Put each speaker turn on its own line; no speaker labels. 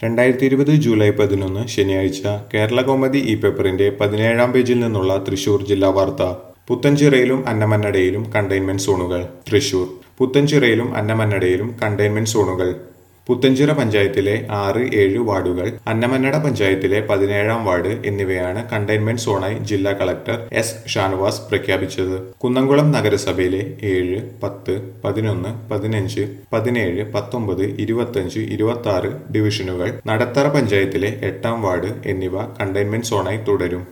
രണ്ടായിരത്തി ഇരുപത് ജൂലൈ പതിനൊന്ന് ശനിയാഴ്ച കേരള കൗമുദി ഈ പേപ്പറിന്റെ പതിനേഴാം പേജിൽ നിന്നുള്ള തൃശൂർ ജില്ലാ വാർത്ത പുത്തഞ്ചിറയിലും അന്നമന്നടയിലും കണ്ടെയ്ൻമെന്റ് സോണുകൾ തൃശൂർ പുത്തഞ്ചിറയിലും അന്നമന്നടയിലും കണ്ടെയ്ൻമെന്റ് സോണുകൾ പുത്തഞ്ചിറ പഞ്ചായത്തിലെ ആറ് ഏഴ് വാർഡുകൾ അന്നമന്നട പഞ്ചായത്തിലെ പതിനേഴാം വാർഡ് എന്നിവയാണ് കണ്ടെയ്ൻമെന്റ് സോണായി ജില്ലാ കളക്ടർ എസ് ഷാനവാസ് പ്രഖ്യാപിച്ചത് കുന്നംകുളം നഗരസഭയിലെ ഏഴ് പത്ത് പതിനൊന്ന് പതിനഞ്ച് പതിനേഴ് പത്തൊമ്പത് ഇരുപത്തഞ്ച് ഇരുപത്തി ആറ് ഡിവിഷനുകൾ നടത്തറ പഞ്ചായത്തിലെ എട്ടാം വാർഡ് എന്നിവ കണ്ടെയ്ൻമെന്റ് സോണായി തുടരും